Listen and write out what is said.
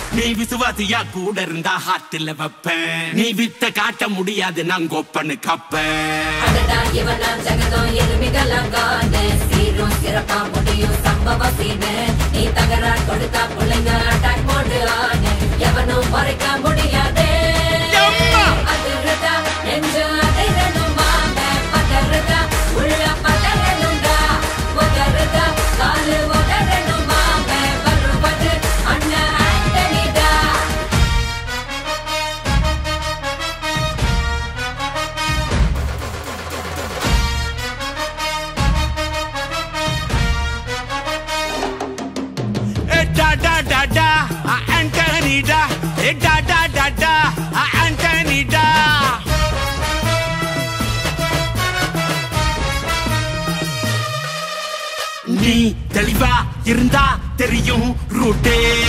நீ விசுவாசியா கூட இருந்தா ஹார்ட்ல வைப்பேன் நீ வித்த காட்ட முடியாது நான் கோப்பனு கப்பேன் அடடா இவனாம் ஜெகதம் எலுமிகளாம் காணு சீரும் சிறப்பா முடியும் சம்பவ சீனு நீ தகராறு கொடுத்தா பிள்ளைங்க அட்டாக் போடு ஆனு எவனும் மறைக்க முடியாதே எம்மா! அதிருதா நெஞ்சு அதிரணும் வாங்க பதறுதா உள்ள பதறணும்டா உதறுதா காலு உதறணும் வாங்க வருவது அண்ணன் ஆண்டனிடா ஏ டா டா டா டா ஆ, ஆண்டனி டா ஏ டா டா டா டா ஆ, ஆண்டனி டா நீ தெளிவா இருந்தா தெரியும் ரூட்டே